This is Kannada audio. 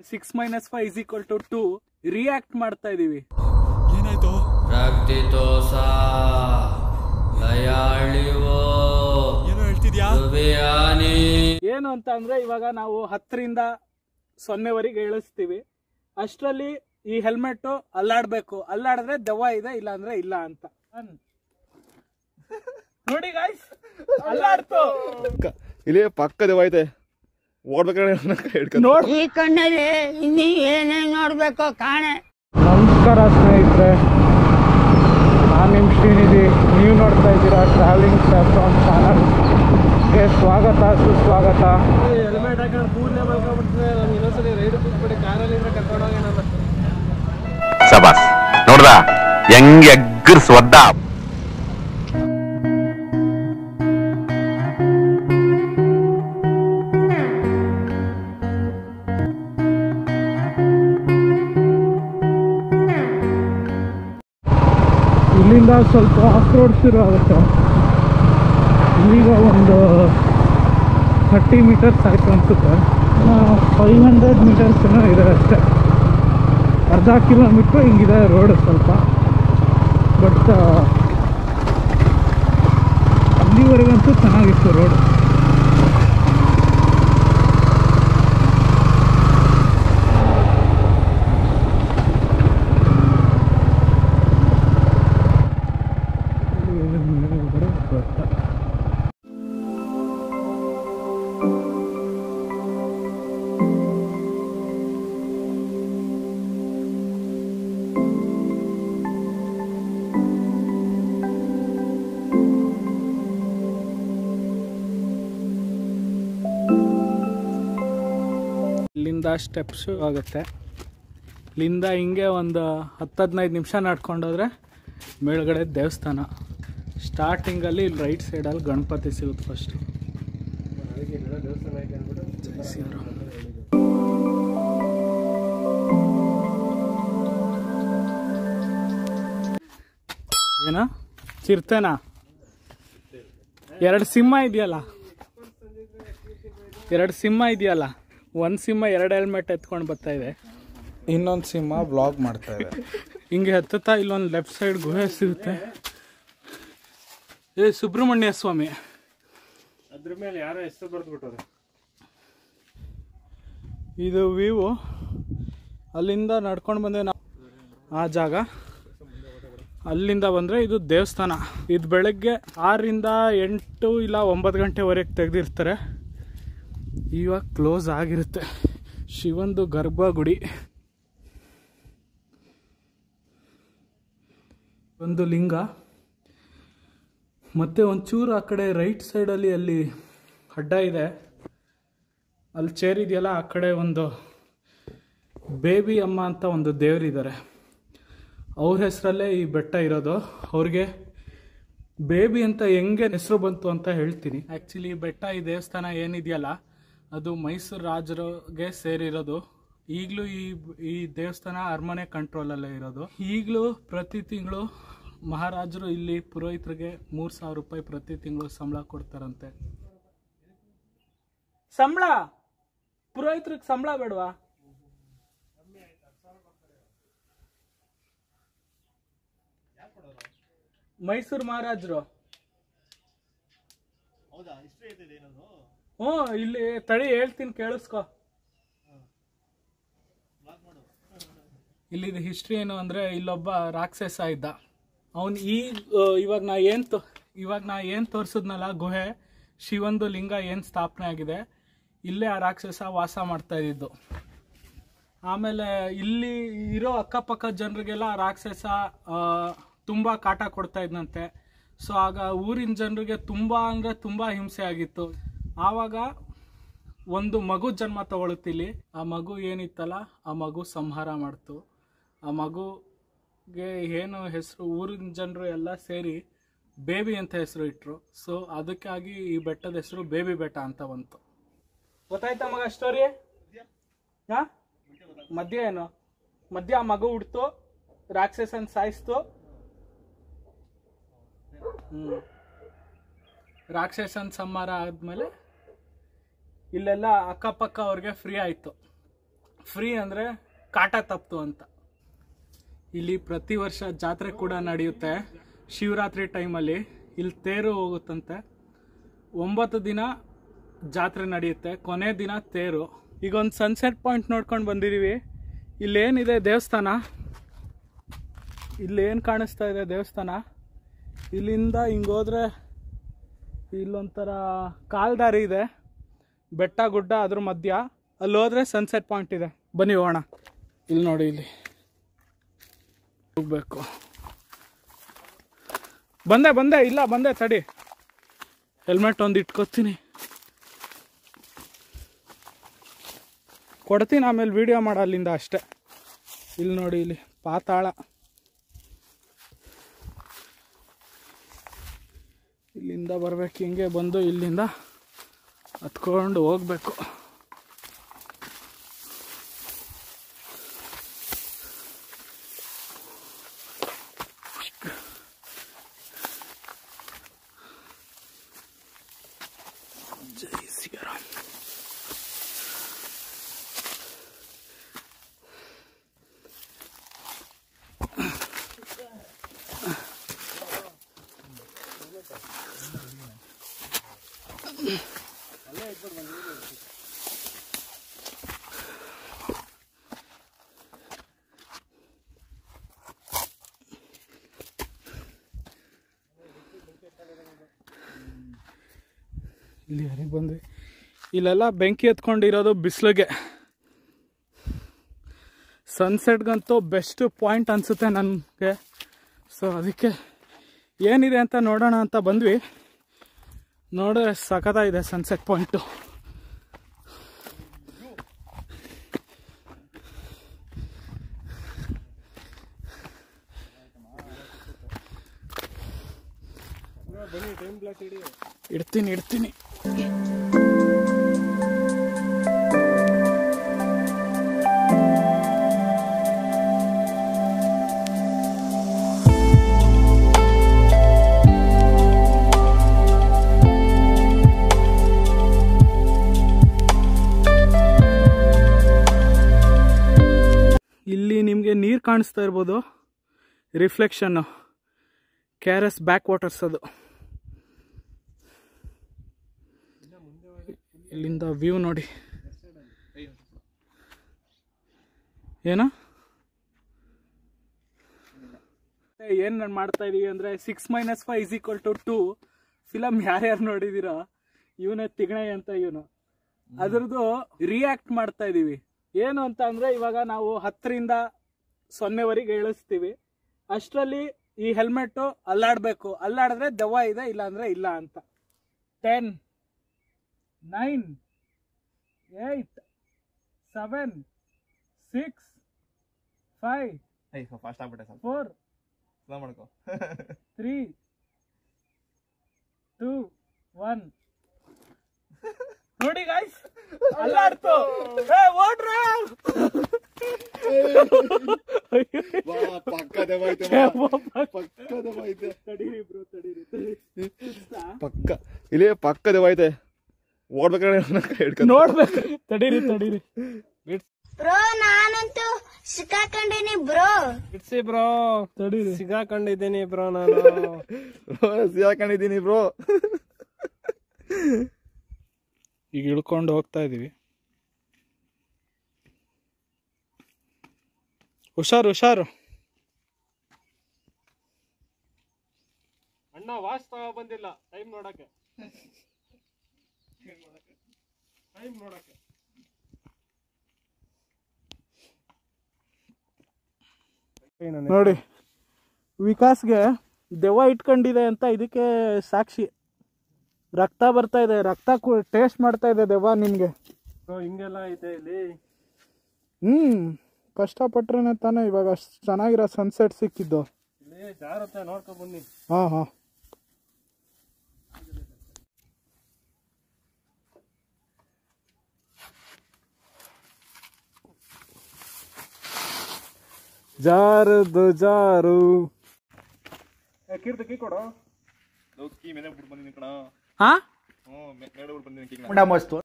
Six minus five is equal to two react ಮಾಡ್ತಾ ಇದೀವಿ ಏನಾಯ್ತು ರಕ್ತಿತೋಷ ದಯಾಳಿವೋ ಏನೋ ಹೇಳ್ತಿದ್ಯಾ ಹೃದಯಾನಿ ಏನು ಅಂತ ಅಂದ್ರೆ ಇವಾಗ ನಾವು ಹತ್ತರಿಂದ ಸೊನ್ನೆವರೆಗೆ ಇಳಿಸ್ತೀವಿ ಅಷ್ಟರಲ್ಲಿ ಈ ಹೆಲ್ಮೆಟ್ ಅಲ್ಲಾಡ್ಬೇಕು ಅಲ್ಲಾಡಿದ್ರೆ ದೆವ್ವ ಇದೆ ಇಲ್ಲ ಅಂದ್ರೆ ಇಲ್ಲ ಅಂತ ನೋಡಿ ಗಾಯ್ಸ್ ಅಲ್ಲಾಡ್ತು ಇಲ್ಲಿ ಪಕ್ಕ ದೆವ್ವ ಓಡ್ಬೇಕಾದ್ರೆ ಹಿಡ್ಕೊಂಡು ನೋಡ್ ಈ ಕಣ್ಣಲ್ಲಿ ಇನ್ನೀ ಏನೇನ್ ನೋಡ್ಬೇಕೋ ಕಾಣೆ ನಮಸ್ಕಾರ ಸ್ನೇಹಿತರೆ ನಾನು ನಿಮ್ಮ ಶ್ರೀನಿಧಿ ನೀವು ನೋಡ್ತಾ ಇದ್ದೀರಾ ಟ್ರಾವೆಲಿಂಗ್ ಸ್ಯಾಫ್ರಾನ್ ಚಾನಲ್ಗೆ ಸ್ವಾಗತ ಸುಸ್ವಾಗತ ಹೆಲ್ಮೆಟ್ ಹಾಕೊಂಡು ಕೂದಲೇ ಮಲ್ಕೊಂಡ್ಬಿಟ್ರೆ ನಾನು ಇನ್ನೊಂದ್ಸಲಿ ರೈಡ್ ಕೂತ್ಬಿಟ್ಟು ಕಾರಲ್ಲಿ ಇದ್ರೆ ಕರ್ಕೊಂಡೋಗಿ ನಾನು ಸಬಾಸ್ ನೋಡ್ದ ಹೆಂಗ್ ಎಗ್ಗರ್ಸ್ ಒದ್ದ ಇಲ್ಲಿಂದ ಸ್ವಲ್ಪ ಆಫ್ ರೋಡ್ ಶುರು ಆಗುತ್ತೆ ಈಗ ಒಂದು ಥರ್ಟಿ ಮೀಟರ್ಸ್ ಆಯಿತು ಅನಿಸುತ್ತೆ ಫೈವ್ ಹಂಡ್ರೆಡ್ ಮೀಟರ್ಸ್ ಏನೋ ಇದೆ ಅಷ್ಟೇ ಅರ್ಧ ಕಿಲೋಮೀಟ್ರ್ ಹಿಂಗಿದೆ ರೋಡ್ ಸ್ವಲ್ಪ ಬಟ್ ಅಲ್ಲಿವರೆಗಂತೂ ಚೆನ್ನಾಗಿತ್ತು ರೋಡ್ ಇಲ್ಲಿಂದ ಸ್ಟೆಪ್ಸು ಆಗುತ್ತೆ ಇಲ್ಲಿಂದ ಹಿಂಗೆ ಒಂದು ಹತ್ತು ಹದಿನೈದು ನಿಮಿಷ ನಡ್ಕೊಂಡೋದ್ರೆ ಮೇಲ್ಗಡೆ ದೇವಸ್ಥಾನ ಸ್ಟಾರ್ಟಿಂಗಲ್ಲಿ ಇಲ್ಲಿ ರೈಟ್ ಸೈಡಲ್ಲಿ ಗಣಪತಿ ಸಿಗುತ್ತೆ ಫಸ್ಟ್ ಏನ ಚಿರ್ತೇನಾ ಎರಡು ಸಿಂಹ ಇದೆಯಲ್ಲ ಎರಡು ಸಿಂಹ ಇದೆಯಲ್ಲ ಒಂದು ಸಿಂಹ ಎರಡು ಹೆಲ್ಮೆಟ್ ಎತ್ಕೊಂಡು ಬರ್ತಾ ಇದೆ ಇನ್ನೊಂದು ಸಿಂಹ ಬ್ಲಾಗ್ ಮಾಡ್ತಾ ಇದೆ ಹಿಂಗೆ ಹತ್ತುತ್ತಾ ಇಲ್ಲೊಂದು ಲೆಫ್ಟ್ ಸೈಡ್ ಗುಹೆ ಸಿಗುತ್ತೆ ಏ ಸುಬ್ರಹ್ಮಣ್ಯ ಸ್ವಾಮಿ ಅದ್ರ ಮೇಲೆ ಯಾರೋ ಹೆಸರು ಬರ್ದ್ಬಿಟ್ಟವ್ರೆ ಇದು ವ್ಯೂ ಅಲ್ಲಿಂದ ನಡ್ಕೊಂಡು ಬಂದೆ ನಾವು ಆ ಜಾಗ ಅಲ್ಲಿಂದ ಬಂದರೆ ಇದು ದೇವಸ್ಥಾನ ಇದು ಬೆಳಗ್ಗೆ ಆರರಿಂದ ಎಂಟು ಇಲ್ಲ ಒಂಬತ್ತು ಗಂಟೆವರೆಗೆ ತೆಗೆದಿರ್ತಾರೆ ಇವಾಗ ಕ್ಲೋಸ್ ಆಗಿರುತ್ತೆ ಶಿವಂದು ಗರ್ಭಗುಡಿ ಒಂದು ಲಿಂಗ ಮತ್ತೆ ಒಂಚೂರು ಆ ಕಡೆ ರೈಟ್ ಸೈಡಲ್ಲಿ ಅಲ್ಲಿ ಅಡ್ಡ ಇದೆ ಅಲ್ಲಿ ಚೇರ್ ಇದೆಯಲ್ಲ ಆ ಕಡೆ ಒಂದು ಬೇಬಿ ಅಮ್ಮ ಅಂತ ಒಂದು ದೇವರಿದ್ದಾರೆ ಅವ್ರ ಹೆಸರಲ್ಲೇ ಈ ಬೆಟ್ಟ ಇರೋದು ಅವ್ರಿಗೆ ಬೇಬಿ ಅಂತ ಹೆಂಗೆ ಹೆಸರು ಬಂತು ಅಂತ ಹೇಳ್ತೀನಿ ಆ್ಯಕ್ಚುಲಿ ಈ ಬೆಟ್ಟ ಈ ದೇವಸ್ಥಾನ ಏನಿದೆಯಲ್ಲ ಅದು ಮೈಸೂರು ರಾಜರಿಗೆ ಸೇರಿರೋದು ಈಗಲೂ ಈ ಈ ದೇವಸ್ಥಾನ ಅರಮನೆ ಕಂಟ್ರೋಲಲ್ಲೇ ಇರೋದು ಈಗಲೂ ಪ್ರತಿ ತಿಂಗಳು ಮಹಾರಾಜರು ಇಲ್ಲಿ ಪುರೋಹಿತರಿಗೆ ಮೂರು ಸಾವಿರ ರೂಪಾಯಿ ಪ್ರತಿ ತಿಂಗಳು ಸಂಬಳ ಕೊಡ್ತಾರಂತೆ ಸಂಬಳ ಪುರೋಹಿತರಿಗೆ ಸಂಬಳ ಬೇಡವಾ ಮೈಸೂರು ಮಹಾರಾಜರು ಹ್ಞೂ ಇಲ್ಲಿ ತಡಿ ಹೇಳ್ತೀನಿ ಕೇಳಿಸ್ಕೊ ಇಲ್ಲಿದು ಹಿಸ್ಟ್ರಿ ಏನು ಅಂದರೆ ಇಲ್ಲೊಬ್ಬ ರಾಕ್ಷಸ ಇದ್ದ ಅವನು ಈ ಆ, ಇವಾಗ ನಾ ಏನು ತೋ ಇವಾಗ ನಾ ಏನು ತೋರಿಸಿದ್ನಲ್ಲ ಗುಹೆ ಶಿವಂದು ಲಿಂಗ ಏನು ಸ್ಥಾಪನೆ ಆಗಿದೆ ಇಲ್ಲೇ ಆ ರಾಕ್ಷಸ ವಾಸ ಮಾಡ್ತಾ ಇದ್ದಿದ್ದು ಆಮೇಲೆ ಇಲ್ಲಿ ಇರೋ ಅಕ್ಕಪಕ್ಕ ಜನರಿಗೆಲ್ಲ ಆ ರಾಕ್ಷಸ ಆ, ತುಂಬ ಕಾಟ ಕೊಡ್ತಾ ಇದ್ನಂತೆ ಸೊ ಆಗ ಊರಿನ ಜನರಿಗೆ ತುಂಬ ಅಂದರೆ ತುಂಬ ಹಿಂಸೆ ಆಗಿತ್ತು ಆವಾಗ ಒಂದು ಮಗು ಜನ್ಮ ತಗೊಳುತ್ತಿಲ್ಲಿ ಆ ಮಗು ಏನಿತ್ತಲ್ಲ ಆ ಮಗು ಸಂಹಾರ ಮಾಡ್ತು ಆ ಮಗುಗೆ ಏನು ಹೆಸರು ಊರಿನ ಜನರು ಎಲ್ಲ ಸೇರಿ ಬೇಬಿ ಅಂತ ಹೆಸರು ಇಟ್ರು ಸೊ ಅದಕ್ಕಾಗಿ ಈ ಬೆಟ್ಟದ ಹೆಸರು ಬೇಬಿ ಬೆಟ್ಟ ಅಂತ ಬಂತು ಗೊತ್ತಾಯ್ತಾ ಮಗ ಸ್ಟೋರಿ ಹಾ ಮಧ್ಯ ಏನು ಮಧ್ಯ ಆ ಮಗು ಹುಡ್ತು ರಾಕ್ಷಸನ್ ಸಾಯಿಸ್ತು ಹ್ಮ್ ರಾಕ್ಷಸನ್ ಸಂಹಾರ ಆದ್ಮೇಲೆ ಇಲ್ಲೆಲ್ಲ ಅಕ್ಕಪಕ್ಕ ಅವ್ರಿಗೆ ಫ್ರೀ ಆಯಿತು ಫ್ರೀ ಅಂದರೆ ಕಾಟ ತಪ್ತು ಅಂತ ಇಲ್ಲಿ ಪ್ರತಿ ವರ್ಷ ಜಾತ್ರೆ ಕೂಡ ನಡೆಯುತ್ತೆ ಶಿವರಾತ್ರಿ ಟೈಮಲ್ಲಿ ಇಲ್ಲಿ ತೇರು ಹೋಗುತ್ತಂತೆ ಒಂಬತ್ತು ದಿನ ಜಾತ್ರೆ ನಡೆಯುತ್ತೆ ಕೊನೆ ದಿನ ತೇರು ಈಗ ಒಂದು ಸನ್ಸೆಟ್ ಪಾಯಿಂಟ್ ನೋಡ್ಕೊಂಡು ಬಂದಿದ್ದೀವಿ ಇಲ್ಲೇನಿದೆ ದೇವಸ್ಥಾನ ಇಲ್ಲೇನು ಕಾಣಿಸ್ತಾ ಇದೆ ದೇವಸ್ಥಾನ ಇಲ್ಲಿಂದ ಹಿಂಗೋದ್ರೆ ಇಲ್ಲೊಂಥರ ಕಾಲ್ದಾರಿ ಇದೆ ಬೆಟ್ಟ ಗುಡ್ಡ ಅದ್ರ ಮಧ್ಯ ಅಲ್ಲಿ ಹೋದ್ರೆ ಸನ್ಸೆಟ್ ಪಾಯಿಂಟ್ ಇದೆ ಬನ್ನಿ ಹೋಗೋಣ ಇಲ್ಲಿ ನೋಡಿ ಇಲ್ಲಿ ಹೋಗ್ಬೇಕು ಬಂದೆ ಬಂದೆ ಇಲ್ಲ ಬಂದೆ ತಡಿ ಹೆಲ್ಮೆಟ್ ಒಂದು ಇಟ್ಕೊತೀನಿ ಕೊಡ್ತೀನಿ ಆಮೇಲೆ ವಿಡಿಯೋ ಮಾಡ ಅಲ್ಲಿಂದ ಅಷ್ಟೇ ಇಲ್ಲಿ ನೋಡಿ ಇಲ್ಲಿ ಪಾತಾಳ ಇಲ್ಲಿಂದ ಬರ್ಬೇಕು ಹಿಂಗೆ ಬಂದು ಇಲ್ಲಿಂದ ಹತ್ಕೊಂಡು ಹೋಗ್ಬೇಕು ಜೈ ಸಿಗರಾಮ್ ಇಲ್ಲಿ ಯಾರಿಗೆ ಬಂದ್ವಿ ಇಲ್ಲೆಲ್ಲ ಬೆಂಕಿ ಎತ್ಕೊಂಡಿರೋದು ಬಿಸಿಲಿಗೆ ಸನ್ಸೆಟ್ಗಂತೂ ಬೆಸ್ಟ್ ಪಾಯಿಂಟ್ ಅನಿಸುತ್ತೆ ನನಗೆ ಸೊ ಅದಕ್ಕೆ ಏನಿದೆ ಅಂತ ನೋಡೋಣ ಅಂತ ಬಂದ್ವಿ ನೋಡಿದ್ರೆ ಸಖತ್ತಾಗಿದೆ ಸನ್ಸೆಟ್ ಪಾಯಿಂಟು ಇಡ್ತೀನಿ ಇಡ್ತೀನಿ ಇಲ್ಲಿ ನಿಮಗೆ ನೀರು ಕಾಣಿಸ್ತಾ ಇರ್ಬೋದು ರಿಫ್ಲೆಕ್ಷನ್ನು K R S back waters ಅದು ಇಲ್ಲಿಂದ ವ್ಯೂ ನೋಡಿ ಏನು ಏನ್ ನಾನ್ ಮಾಡ್ತಾ ಇದೀವಿ ಅಂದ್ರೆ six minus five is equal to two film ಯಾರ್ಯಾರು ನೋಡಿದಿರೋ ಇವನೇ ತಿಗಣೆ ಅಂತ ಇವನು ಅದ್ರದ್ದು ರಿಯಾಕ್ಟ್ ಮಾಡ್ತಾ ಇದೀವಿ ಏನು ಅಂತ ಅಂದ್ರೆ ಇವಾಗ ನಾವು ಹತ್ತರಿಂದ ಸೊನ್ನೆವರೆಗೆ ಇಳಿಸ್ತೀವಿ ಅಷ್ಟರಲ್ಲಿ ಈ ಹೆಲ್ಮೆಟ್ ಅಲ್ಲಾಡ್ಬೇಕು ಅಲ್ಲಾಡಿದ್ರೆ ದೆವ್ವ ಇದೆ ಇಲ್ಲ ಅಂದ್ರೆ ಇಲ್ಲ ಅಂತ ten nine eight seven six five fast ಆಗ್ಬಿಟ್ಟೆ ಸ್ವಲ್ಪ ಫೋರ್ ಸ್ಲೋ ಮಾಡ್ಕೋ ತ್ರೀ ಟೂ ಒನ್ ನೋಡಿ ಗಾಯ್ಸ್ ಅಲ್ಲಾಡ್ತು ಏ, ಓಡ್ರಾ ಪಕ್ಕ ದೆವ್ವೈತೆ ಏ, ಮಾ. ಒಬ್ಬ- ಪಕ್ಕ ದೆವ್ವೈತೆ ತಡೀರಿ ಬ್ರೋ ತಡೀರಿ ತಡೀರಿ. ಪಕ್ಕ ಇಲ್ಲಿ ಪಕ್ಕ ದೆವ್ವೈತೆ ಓಡ್ಬೇಕಾದ್ರೆ ಹಿಡ್ಕೊಂಡು ನೋಡ್ಬೇಕು ತಡೀರಿ ತಡೀರಿ ಬ್ರೋ ನಾನಂತೂ ಸಿಕ್ಕಾಕೊಂಡಿನಿ ಬ್ರೋ ಇಟ್ಸಿ ಬ್ರೋ ತಡೀರಿ ಸಿಗಾಕೊಂಡಿದ್ದೀನಿ ಬ್ರೋ ನಾನು ಸಿಗಾಕೊಂಡಿದ್ದೀನಿ ಬ್ರೋ ಈಗ ಇಳ್ಕೊಂಡು ಹೋಗ್ತಾ ಇದೀವಿ ಹುಷಾರು ಹುಷಾರು ಅಣ್ಣ ವಾಚ್ ತಗೋ ಬಂದಿಲ್ಲ ಟೈಮ್ ನೋಡಕ್ಕೆ ಟೈಮ್ ನೋಡಕ್ಕೆ ನೋಡಿ ವಿಕಾಸ್ಗೆ ದೆವ್ವ ಇಟ್ಕೊಂಡಿದೆ ಅಂತ ಇದಕ್ಕೆ ಸಾಕ್ಷಿ ರಕ್ತ ಬರ್ತಾ ಇದೆ ರಕ್ತ ಟೇಸ್ಟ್ ಮಾಡ್ತಾ ಇದೆ ದೆವ್ವ ನಿನ್ಗೆ ಬ್ರೋ ಹಿಂಗೆಲ್ಲ ಐತೆ ಇಲ್ಲಿ ಹ್ಮ್ ಕಷ್ಟಪಟ್ರೇನೆ ತಾನೇ ಇವಾಗ ಅಷ್ಟು ಚೆನ್ನಾಗಿರೋ ಸನ್ಸೆಟ್ ಸಿಕ್ಕಿದ್ದು ಇಲ್ಲಿ ಜಾರತ್ತೆ ನೋಡ್ಕೊಂಡ್ ಬನ್ನಿ ಹಾ ಹಾ ಜಾರದು ಜಾರು ಕೀರ್ತಿ ಕೀ ಕೊಡು ಕೀ ಮೇಲೆ ಬಿಟ್ಟು ಬಂದಿದ್ದೀನಿ ಕಣ ಹಾ ಹ್ಞೂ ಮೇಲೆ ಬಿಟ್ಟು ಬಂದಿದ್ದೀನಿ ಕೀ